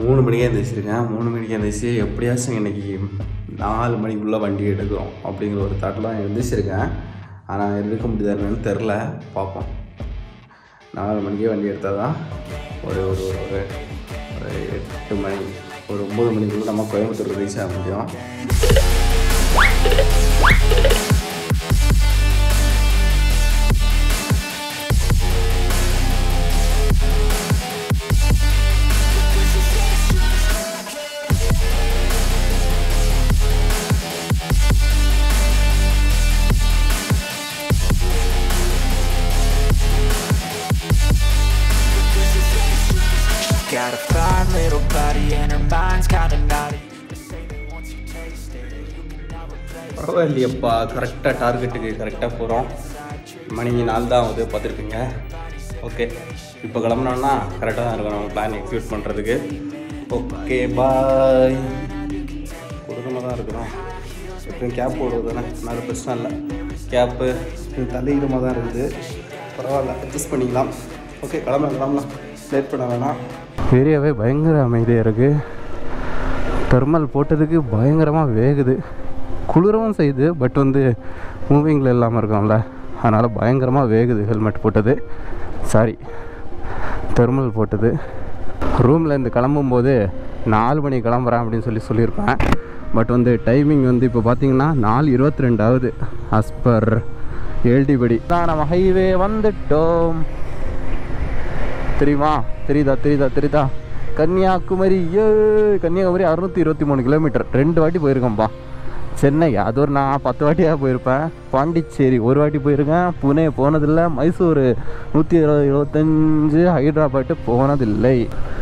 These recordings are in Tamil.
மூணு மணிக்கே எழுந்திரிச்சிருக்கேன் மூணு மணிக்கு எழுந்திரிச்சு எப்படியாச்சும் இன்னைக்கு நாலு மணிக்குள்ளே வண்டி எடுக்கிறோம் அப்படிங்கிற ஒரு தாட்டில் எழுந்திரிச்சிருக்கேன் ஆனால் எடுக்க முடியாதுன்னு தெரில பார்ப்போம் நாலு மணிக்கே வண்டி எடுத்தால் தான் ஒரு ஒரு ஒரு ஒரு எட்டு மணி ஒரு ஒம்பது மணிக்குள்ளே நம்ம கோயம்புத்தூர் ரீச் ஆக முடியும் Got a fine little body and her mind's kinda naughty. They say that once you taste it, you can never replace பரவாயில்லையப்பா கரெக்டாக டார்கெட்டுக்கு கரெக்டாக போகிறோம் மணி நாலு தான் ஆகுது பார்த்துருப்பீங்க ஓகே இப்போ கிளம்புனோன்னா கரெக்டாக தான் இருக்கும் நம்ம பிளான் எக்ஸிக்யூட் பண்ணுறதுக்கு ஓகே பாய் கொடுக்கமாக தான் இருக்கிறோம் எப்படியும் கேப் போடுறது தானே அதனால பிரச்சனை இல்லை கேப்பு தலையிடமாக தான் இருக்குது பரவாயில்ல அட்ஜஸ்ட் பண்ணிக்கலாம் ஓகே கிளம்பலாம் கிளம்பலாம் லேட் பண்ண வேணாம் ஏரியாவே பயங்கர அமைதியாக இருக்குது தெர்மல் போட்டதுக்கு பயங்கரமாக வேகுது குளிரவும் செய்யுது பட் வந்து மூவிங்கில் இல்லாமல் இருக்கோம்ல அதனால் பயங்கரமாக வேகுது ஹெல்மெட் போட்டது சாரி தெர்மல் போட்டது ரூமில் இருந்து கிளம்பும்போது நாலு மணி கிளம்புறேன் அப்படின்னு சொல்லி சொல்லியிருப்பேன் பட் வந்து டைமிங் வந்து இப்போ பார்த்தீங்கன்னா நாலு இருபத்தி ரெண்டு ஆகுது as per ஏழ்டி படி தான் நம்ம ஹைவே வந்துட்டோம் தெரியுமா தெரியுதா தெரியுதா தெரியுதா கன்னியாகுமரி ஏ கன்னியாகுமரி அறுநூற்றி இருபத்தி மூணு கிலோமீட்டர் ரெண்டு வாட்டி போயிருக்கேன்ப்பா சென்னை அது ஒரு நான் பத்து வாட்டியாக போயிருப்பேன் பாண்டிச்சேரி ஒரு வாட்டி போயிருக்கேன் புனே போனதில்லை மைசூர் நூற்றி இருபது இருபத்தஞ்சு ஹைதராபாத்து போனதில்லை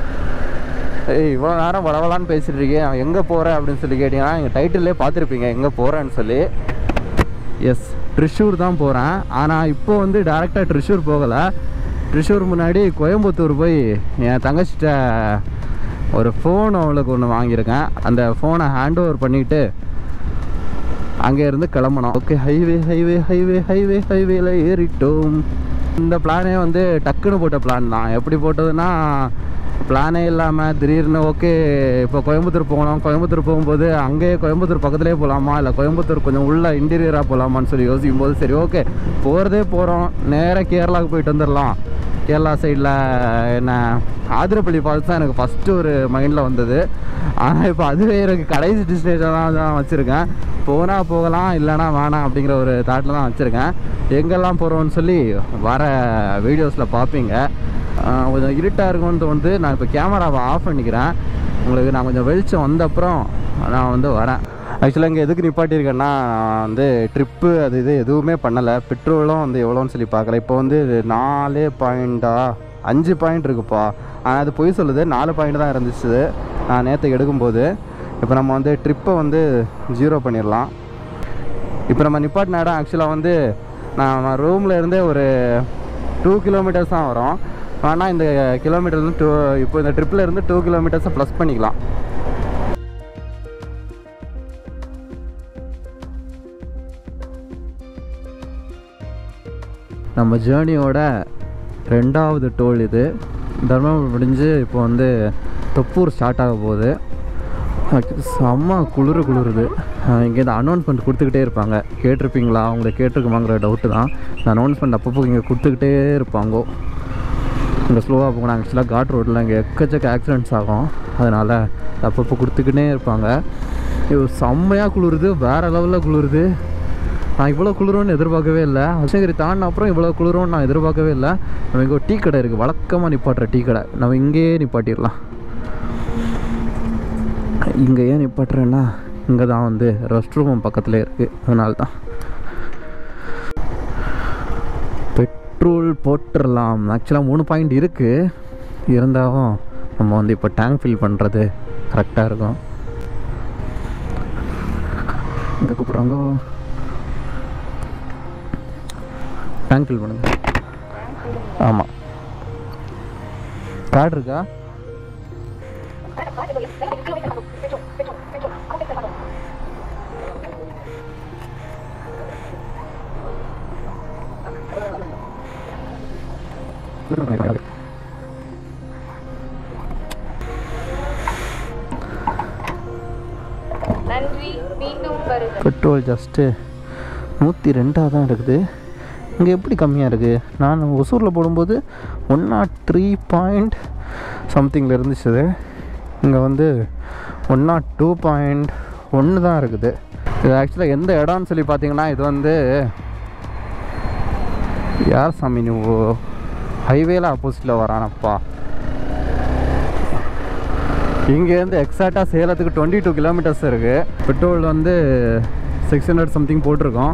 ஏய் இவ்வளோ நேரம் வளவலான்னு பேசிட்டு இருக்கேன் எங்கே போகிறேன் அப்படின்னு சொல்லி கேட்டிங்கன்னா எங்கள் டைட்டிலே பார்த்துருப்பீங்க எங்கே போகிறேன்னு சொல்லி எஸ் ட்ரிஷூர் தான் போகிறேன் ஆனால் இப்போ வந்து டேரெக்டாக ட்ரிஷூர் போகலை ட்ரிஷூர் முன்னாடி கோயம்புத்தூர் போய் என் தங்கச்சிட்ட ஒரு ஃபோன் அவளுக்கு ஒன்று வாங்கியிருக்கேன் அந்த ஃபோனை ஹேண்ட் ஓவர் பண்ணிவிட்டு அங்கே இருந்து கிளம்பணும் okay highway highway highway highway ஹைவேல ஏறிட்டோம் இந்த பிளானே வந்து டக்குன்னு போட்ட பிளான் தான் எப்படி போட்டதுன்னா பிளானே இல்லாமல் திடீர்னு ஓகே இப்போ கோயம்புத்தூர் போகணும் கோயம்புத்தூர் போகும்போது அங்கேயே கோயம்புத்தூர் பக்கத்துலேயே போகலாமா இல்லை கோயம்புத்தூர் கொஞ்சம் உள்ள இன்டீரியராக போகலாமான்னு சொல்லி யோசிக்கும் போது சரி ஓகே போகிறதே போகிறோம் நேராக கேரளாவுக்கு போயிட்டு வந்துடலாம் கேரளா சைடில் என்ன ஆதிரப்பள்ளி ஃபால்ஸ் தான் எனக்கு ஃபஸ்ட்டு ஒரு மைண்டில் வந்தது ஆனால் இப்போ அதுவே எனக்கு கடைசி டெஸ்டினேஷன் தான் வச்சுருக்கேன் போனால் போகலாம் இல்லைனா வேணாம் அப்படிங்கிற ஒரு தாட்டில் தான் வச்சுருக்கேன் எங்கெல்லாம் போகிறோம்னு சொல்லி வர வீடியோஸில் பார்ப்பீங்க ஆஹ் கொஞ்சம் இருட்டாக இருக்கும்னு தோணுது நான் இப்போ கேமராவை ஆஃப் பண்ணிக்கிறேன் உங்களுக்கு நான் கொஞ்சம் வெளிச்சம் வந்த அப்புறம் நான் வந்து வரேன் ஆக்சுவலாக இங்கே எதுக்கு நிப்பாட்டியிருக்கேன்னா நான் வந்து ட்ரிப்பு அது இது எதுவுமே பண்ணலை பெட்ரோலும் வந்து எவ்வளோன்னு சொல்லி பார்க்கல இப்போ வந்து நாலு பாயிண்டா அஞ்சு பாயிண்ட் இருக்குப்பா ஆனால் அது பொய் சொல்லுது நாலு பாயிண்ட் தான் இருந்துச்சு நான் நேற்றுக்கு எடுக்கும்போது இப்போ நம்ம வந்து ட்ரிப்பை வந்து ஜீரோ பண்ணிடலாம் இப்போ நம்ம நிப்பாட்டின இடம் ஆக்சுவலாக வந்து நான் ரூமில் இருந்தே ஒரு டூ கிலோமீட்டர்ஸ் தான் வரும் ஆனால் இந்த கிலோமீட்டர்லேருந்து டூ இப்போ இந்த ட்ரிப்பில் இருந்து டூ கிலோமீட்டர்ஸை ப்ளஸ் பண்ணிக்கலாம் நம்ம ஜேர்னியோட ரெண்டாவது டோல் இது தர்மபுரி முடிஞ்சு இப்போ வந்து தொப்பூர் ஸ்டார்ட் ஆக போகுது Actually செம்ம குளிர் குளிருது இங்கேருந்து அனௌன்ஸ்மெண்ட் கொடுத்துக்கிட்டே இருப்பாங்க கேட்டிருப்பீங்களா அவங்கள கேட்டிருக்குமாங்கிற டவுட்டு தான் இந்த அனௌன்ஸ்மெண்ட் அப்பப்போ இங்கே கொடுத்துக்கிட்டே இருப்பாங்க இங்கே ஸ்லோவாக போகணும் ஆக்சுவலாக காட் ரோட்டில் இங்கே எக்கச்சக்க ஆக்சிடென்ட்ஸ் ஆகும் அதனால் அப்பப்போ கொடுத்துக்கிட்டே இருப்பாங்க இது செம்மையாக குளிருது வேறு லெவலில் குளிருது நான் இவ்வளோ குளிரும்னு எதிர்பார்க்கவே இல்லை கிருஷ்ணகிரி தாண்டின அப்புறம் இவ்வளோ குளிரும்னு நான் எதிர்பார்க்கவே இல்லை நம்ம இங்கே ஒரு டீ கடை இருக்குது வழக்கமாக நிப்பாட்டுற டீ கடை நம்ம இங்கேயே நிப்பாட்டிடலாம் இங்கே ஏன் நிப்பாட்டுறேன்னா இங்கே தான் வந்து ரெஸ்ட் ரூம் பக்கத்தில் இருக்குது அதனால தான் பெட்ரோல் போட்டுடலாம் ஆக்சுவலாக மூணு பாயிண்ட் இருக்குது இருந்தாலும் நம்ம வந்து இப்போ டேங்க் ஃபில் பண்ணுறது கரெக்டாக இருக்கும் இங்கே கூப்பிட்றாங்க டேங்க் ஃபில் பண்ணுங்க ஆமாம் கார்டு இருக்கா பெட்ரோல் ஜஸ்ட்டு நூற்றி ரெண்டாக தான் இருக்குது இங்கே எப்படி கம்மியாக இருக்குது நான் ஒசூரில் போடும்போது ஒன் நாட் த்ரீ பாயிண்ட் சம்திங்கில் இருந்துச்சு அது இங்கே வந்து ஒன் நாட் டூ பாயிண்ட் ஒன்று தான் இருக்குது இது ஆக்சுவலாக எந்த இடம்னு சொல்லி பார்த்தீங்கன்னா இது வந்து யார் சாமி நீ ஹைவேல ஆப்போசிட்டில் வரானப்பா இங்கேருந்து எக்ஸாக்டாக சேலத்துக்கு டுவெண்ட்டி டூ கிலோமீட்டர்ஸ் இருக்குது பெட்ரோல் வந்து சிக்ஸ் ஹண்ட்ரட் சம்திங் போட்டிருக்கோம்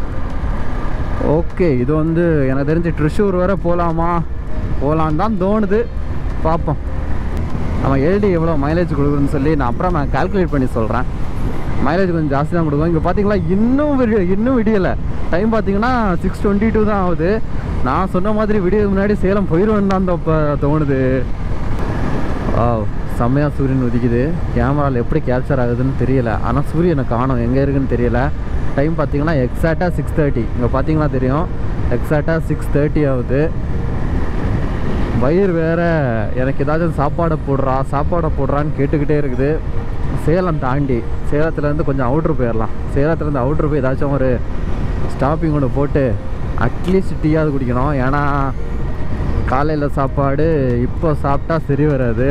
ஓகே இது வந்து எனக்கு தெரிஞ்சு ட்ரிஷூர் வரை போகலாமா போகலான்னு தான் தோணுது பார்ப்போம் நம்ம எல்டி எவ்வளோ மைலேஜ் கொடுக்குதுன்னு சொல்லி நான் அப்புறம் நான் கால்குலேட் பண்ணி சொல்கிறேன் மைலேஜ் கொஞ்சம் ஜாஸ்தி தான் கொடுக்கும் இங்கே பார்த்தீங்களா இன்னும் விடிய இன்னும் விடியலை டைம் பார்த்தீங்கன்னா சிக்ஸ் டுவெண்ட்டி டூ தான் ஆகுது நான் சொன்ன மாதிரி விடிய முன்னாடி சேலம் போயிடுவேன்னு தான் இப்போ தோணுது ஆ செம்மையாக சூரியன் உதிக்குது கேமராவில் எப்படி கேப்சர் ஆகுதுன்னு தெரியல ஆனால் சூரியனை காணும் எங்கே இருக்குன்னு தெரியல டைம் பார்த்தீங்கன்னா எக்ஸாக்டாக சிக்ஸ் தேர்ட்டி இங்கே பார்த்தீங்கன்னா தெரியும் எக்ஸாக்டாக சிக்ஸ் தேர்ட்டி ஆகுது வயிறு வேற எனக்கு ஏதாச்சும் சாப்பாடை போடுறா சாப்பாடை போடுறான்னு கேட்டுக்கிட்டே இருக்குது சேலம் தாண்டி சேலத்துலேருந்து கொஞ்சம் அவுட்ரு போயிடலாம் சேலத்துலேருந்து அவுட்ரு போய் ஏதாச்சும் ஒரு ஸ்டாப்பிங் ஒன்று போட்டு அட்லீஸ்ட் டீயாவது குடிக்கணும் ஏன்னா காலையில் சாப்பாடு இப்போ சாப்பிட்டா சரி வராது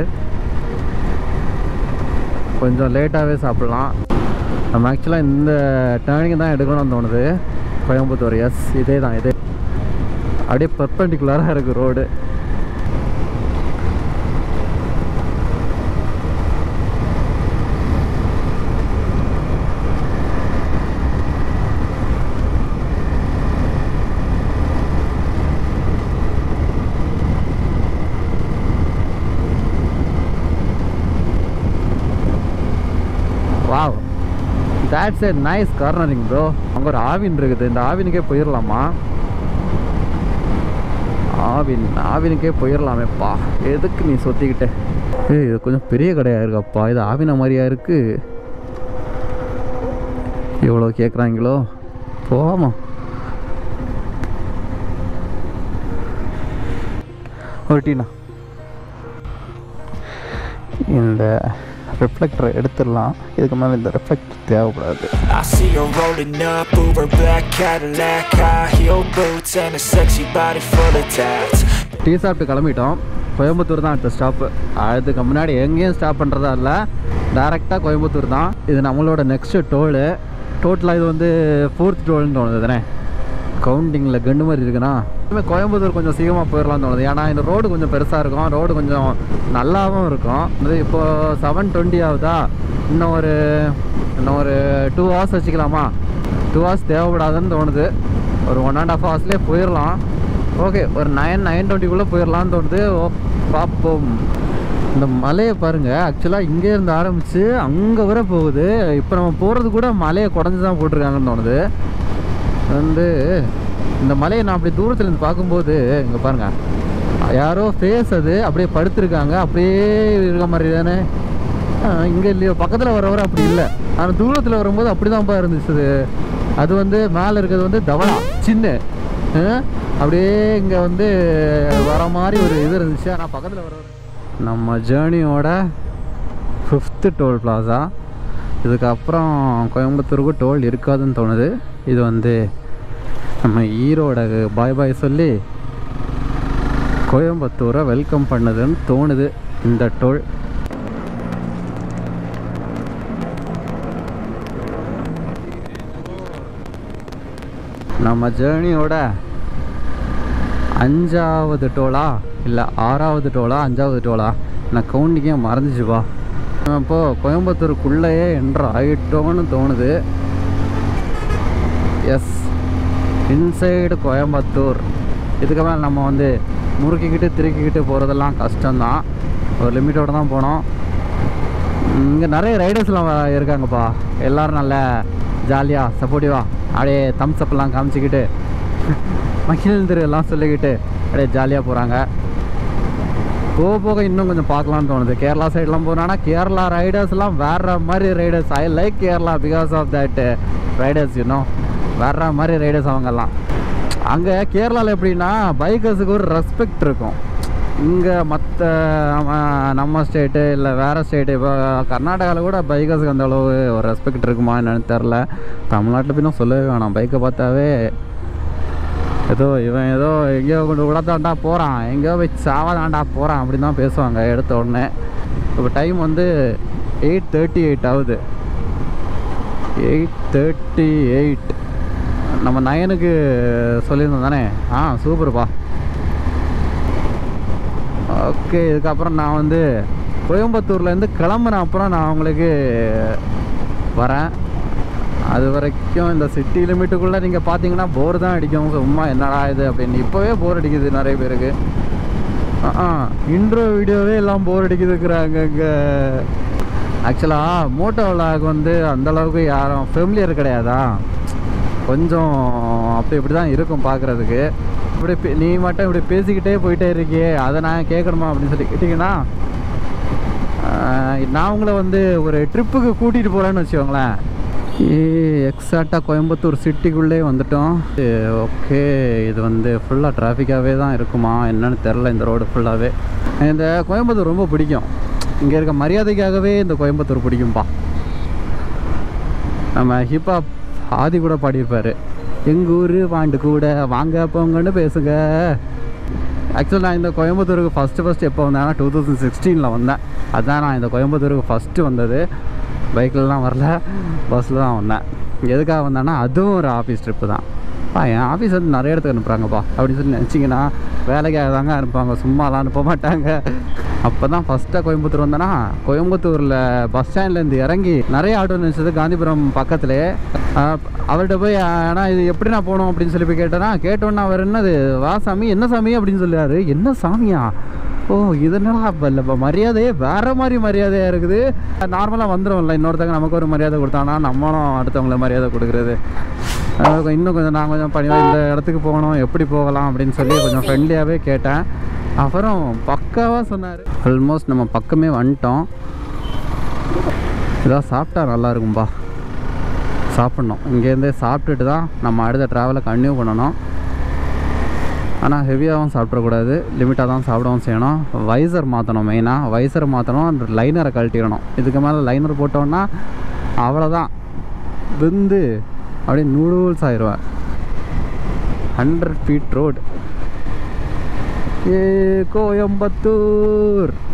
கொஞ்சம் லேட்டாகவே சாப்பிட்லாம் நம்ம ஆக்சுவலாக இந்த டேர்னிங் தான் எடுக்கணும்னு தோணுது கோயம்புத்தூர் எஸ் இதே தான் இதே அப்படியே பர்பண்டிகுலராக இருக்குது road wow that's a nice cornering bro அங்கே ஒரு ஆவின் இருக்குது இந்த ஆவினுக்கே போயிடலாமா ஆவின் ஆவினுக்கே போயிடலாமேப்பா எதுக்கு நீ சொத்திக்கிட்ட ஏய் இது கொஞ்சம் பெரிய கடையாக இருக்கப்பா இது ஆவின மாதிரியா இருக்கு எவ்வளோ கேட்குறாங்களோ போமா ஒரு டீனா இந்த ரிஃப்ளெக்டரை எடுத்துடலாம் இதுக்கு மேலே இந்த ரிஃப்ளெக்டர் தேவைப்படாது I see her rolling up, Uber black Cadillac, high heel boots, and a sexy body full of tats. Tea சாப்பிட்டு கிளம்பிட்டோம் கோயம்புத்தூர் தான் அடுத்த ஸ்டாப்பு அதுக்கு முன்னாடி எங்கேயும் ஸ்டாப் பண்ணுறதா இல்லை டேரெக்டாக கோயம்புத்தூர் தான் இது நம்மளோட நெக்ஸ்ட்டு டோலு டோட்டலாக இது வந்து ஃபோர்த் டோல்னு தோணுது தானே கவுண்டிங்கில் கண்டு மாதிரி இருக்குன்னா இனிமேல் கோயம்புத்தூர் கொஞ்சம் சீக்கிரமாக போயிடலாம்னு தோணுது ஏன்னா இந்த ரோடு கொஞ்சம் பெருசாக இருக்கும் ரோடு கொஞ்சம் நல்லாவும் இருக்கும் இது இப்போது செவன் டுவெண்ட்டி ஆகுதா இன்னும் ஒரு இன்னும் ஒரு டூ ஹவர்ஸ் வச்சுக்கலாமா டூ ஹவர்ஸ் தேவைப்படாதுன்னு தோணுது ஒரு ஒன் அண்ட் ஹாஃப் ஹவர்ஸ்லேயே போயிடலாம் ஓகே ஒரு நைன் நைன் டுவெண்ட்டிக்குள்ளே போயிடலான்னு தோணுது ஓ பார்ப்போம் இந்த மலையை பாருங்கள் ஆக்சுவலாக இங்கே இருந்து ஆரம்பித்து அங்கே வர போகுது இப்போ நம்ம போகிறது கூட மலையை குடஞ்சி தான் போட்டிருக்காங்கன்னு தோணுது வந்து இந்த மலையை நான் அப்படி தூரத்துல இருந்து பார்க்கும்போது இங்கே பாருங்க யாரோ ஃபேஸ் அது அப்படியே படுத்திருக்காங்க அப்படியே இருக்க மாதிரி தானே இங்கே இல்லையோ பக்கத்தில் வரவரை அப்படி இல்லை ஆனால் தூரத்தில் வரும்போது அப்படி தான்ப்பா இருந்துச்சு அது அது வந்து மேலே இருக்கிறது வந்து தவளா சின்ன ஆ, அப்படியே இங்கே வந்து வர மாதிரி ஒரு இது இருந்துச்சு ஆனால் பக்கத்தில் வர நம்ம ஜேர்னியோட ஃபிஃப்த்து டோல் பிளாசா இதுக்கப்புறம் கோயம்புத்தூருக்கு டோல் இருக்காதுன்னு தோணுது இது வந்து நம்ம ஈரோட பாய் பாய் சொல்லி கோயம்புத்தூரை வெல்கம் பண்ணுதுன்னு தோணுது இந்த டோல் நம்ம ஜேர்னியோட அஞ்சாவது டோலா இல்லை ஆறாவது டோலா அஞ்சாவது டோலா நான் கவுண்டிங்கே மறந்துச்சுப்பா இப்போது கோயம்புத்தூருக்குள்ளேயே என்ற ஆகிட்டோன்னு தோணுது எஸ் இன்சைடு கோயம்புத்தூர் இதுக்கு மேலே நம்ம வந்து முறுக்கிக்கிட்டு திருக்கிக்கிட்டு போகிறதெல்லாம் கஷ்டம்தான் ஒரு லிமிட்டோடு தான் போனோம் இங்கே நிறைய ரைடர்ஸ்லாம் வ- இருக்காங்கப்பா எல்லோரும் நல்ல ஜாலியாக சப்போர்ட்டிவாக அப்படியே தம்ஸ் அப்லாம் காமிச்சிக்கிட்டு மகிழ்ந்திரு எல்லாம் சொல்லிக்கிட்டு அப்படியே ஜாலியாக போகிறாங்க போக போக இன்னும் கொஞ்சம் பார்க்கலாம்னு தோணுது கேரளா சைட்லாம் போனான்னா கேரளா ரைடர்ஸ்லாம் வேற மாதிரி riders I like Kerala because of that riders இன்னும் வேற மாதிரி ரைடர்ஸ் அவங்கெல்லாம் அங்கே கேரளாவில் எப்படின்னா பைக்கர்ஸுக்கு ஒரு ரெஸ்பெக்ட் இருக்கும் இங்கே மற்ற நம்ம ஸ்டேட்டு இல்லை வேறு ஸ்டேட்டு இப்போ கர்நாடகாவில் கூட பைக்கர்ஸுக்கு அந்த அளவு ஒரு ரெஸ்பெக்ட் இருக்குமா என்னன்னு தெரில தமிழ்நாட்டில் பின்னும் சொல்லவே வேணாம் பைக்கை பார்த்தாவே ஏதோ இவன் ஏதோ எங்கேயோ கொண்டு விடத்தாண்டா போகிறான் எங்கேயோ போய் சாவாதாண்டா போகிறான் அப்படின்னு தான் பேசுவாங்க எடுத்த உடனே இப்போ டைம் வந்து எயிட் தேர்ட்டி எயிட் ஆகுது எயிட் தேர்ட்டி எயிட் நம்ம நயனுக்கு சொல்லியிருந்தோம் தானே ஆ சூப்பர்ப்பா ஓகே இதுக்கப்புறம் நான் வந்து கோயம்புத்தூர்லேருந்து கிளம்புன அப்புறம் நான் உங்களுக்கு வரேன் அது வரைக்கும் இந்த சிட்டி லிமிட்டுக்குள்ளே நீங்கள் பார்த்தீங்கன்னா போர் தான் அடிக்கும் சும்மா என்னடா இது அப்படின்னு இப்போவே போர் அடிக்குது நிறைய பேருக்கு ஆ இன்ட்ரோ வீடியோவே எல்லாம் போர் அடிக்குதுங்கிறாங்க இங்கே ஆக்சுவலாக மோட்டோ விலாக் வந்து அந்த அளவுக்கு யாரும் ஃபெமிலியர் கிடையாதா கொஞ்சம் அப்படி இப்படி தான் இருக்கும் பார்க்குறதுக்கு இப்படி பே- நீ மட்டும் இப்படி பேசிக்கிட்டே போயிட்டே இருக்கியே அதை நான் கேட்கணுமா அப்படின்னு சொல்லி கேட்டிங்கன்னா ஆஹ், நான் உங்களை வந்து ஒரு ட்ரிப்புக்கு கூட்டிகிட்டு போகிறேன்னு வச்சுக்கோங்களேன் ஏ எக்ஸாக்டாக கோயம்புத்தூர் சிட்டிக்குள்ளே வந்துட்டோம் ஓகே இது வந்து ஃபுல்லாக டிராஃபிக்காகவே தான் இருக்குமா என்னன்னு தெரில இந்த ரோடு ஃபுல்லாகவே இந்த கோயம்புத்தூர் ரொம்ப பிடிக்கும் இங்கே இருக்க மரியாதைக்காகவே இந்த கோயம்புத்தூர் பிடிக்கும்பா நம்ம ஹிப்ஹாப் ஆதி கூட பாடியிருப்பார் எங்கள் ஊர் வாண்டு கூட வாங்க போங்கன்னு பேசுங்க ஆக்சுவலாக நான் இந்த கோயம்புத்தூருக்கு ஃபஸ்ட்டு ஃபஸ்ட்டு எப்போ வந்தேன்னா டூ தௌசண்ட் சிக்ஸ்டீனில் வந்தேன் அதுதான் நான் இந்த கோயம்புத்தூருக்கு ஃபஸ்ட்டு வந்தது பைக்கிலலாம் வரல பஸ்ஸில் தான் வந்தேன் எதுக்காக வந்தேன்னா அதுவும் ஒரு ஆஃபீஸ் ட்ரிப்பு தான் பா என் ஆஃபீஸ் வந்து நிறைய இடத்துக்கு அனுப்புகிறாங்கப்பா அப்படின்னு சொல்லி நினச்சிங்கன்னா வேலைக்காக தாங்க அனுப்புவாங்க சும்மாலாம் அனுப்ப மாட்டாங்க அப்போ தான் ஃபஸ்ட்டாக கோயம்புத்தூர் வந்தேன்னா கோயம்புத்தூரில் பஸ் ஸ்டாண்ட்லேருந்து இறங்கி நிறைய ஆட்டோ நினச்சது காந்திபுரம் பக்கத்துலேயே ஆஹ் அவர்கிட்ட போய் ஆனால் இது எப்படி நான் போகணும் அப்படின்னு சொல்லி போய் கேட்டேன்னா கேட்டோன்னே அவர் என்னது வா சாமி என்ன சாமி அப்படின்னு சொல்லுவார் என்ன சாமியா ஓ இது என்னடா இப்போ இல்லை இப்போ மரியாதையே வேறு மாதிரி மரியாதையாக இருக்குது நார்மலாக வந்துடும்ல இன்னொருத்தங்க நமக்கு ஒரு மரியாதை கொடுத்தானா நம்மளும் அடுத்தவங்கள மரியாதை கொடுக்குறது அஹ் இன்னும் கொஞ்சம் நான் கொஞ்சம் பணிவாக இந்த இடத்துக்கு போகணும் எப்படி போகலாம் அப்படின்னு சொல்லி கொஞ்சம் ஃப்ரெண்ட்லியாகவே கேட்டேன் அப்புறம் பக்காவாக சொன்னார் ஆல்மோஸ்ட் நம்ம பக்கமே வந்துட்டோம் இதான் சாப்பிட்டா நல்லா இருக்கும்பா சாப்பிட்ணும் இங்கேருந்தே சாப்பிட்டுட்டு தான் நம்ம அடுத்த ட்ராவலை கன்டினியூ பண்ணணும் ஆனால் ஹெவியாகவும் சாப்பிடக்கூடாது லிமிட்டாக தான் சாப்பிடவும் செய்யணும் வைசர் மாற்றணும் மெயினாக வைசர் மாற்றணும் அந்த லைனரை கழட்டிடணும் இதுக்கு மேலே லைனர் போட்டோன்னா அவ்வளோதான் வெந்து அப்படியே நூடுல்ஸ் ஆயிடுவேன் ஹண்ட்ரட் ஃபீட் ரோடு ஏ கோயம்புத்தூர்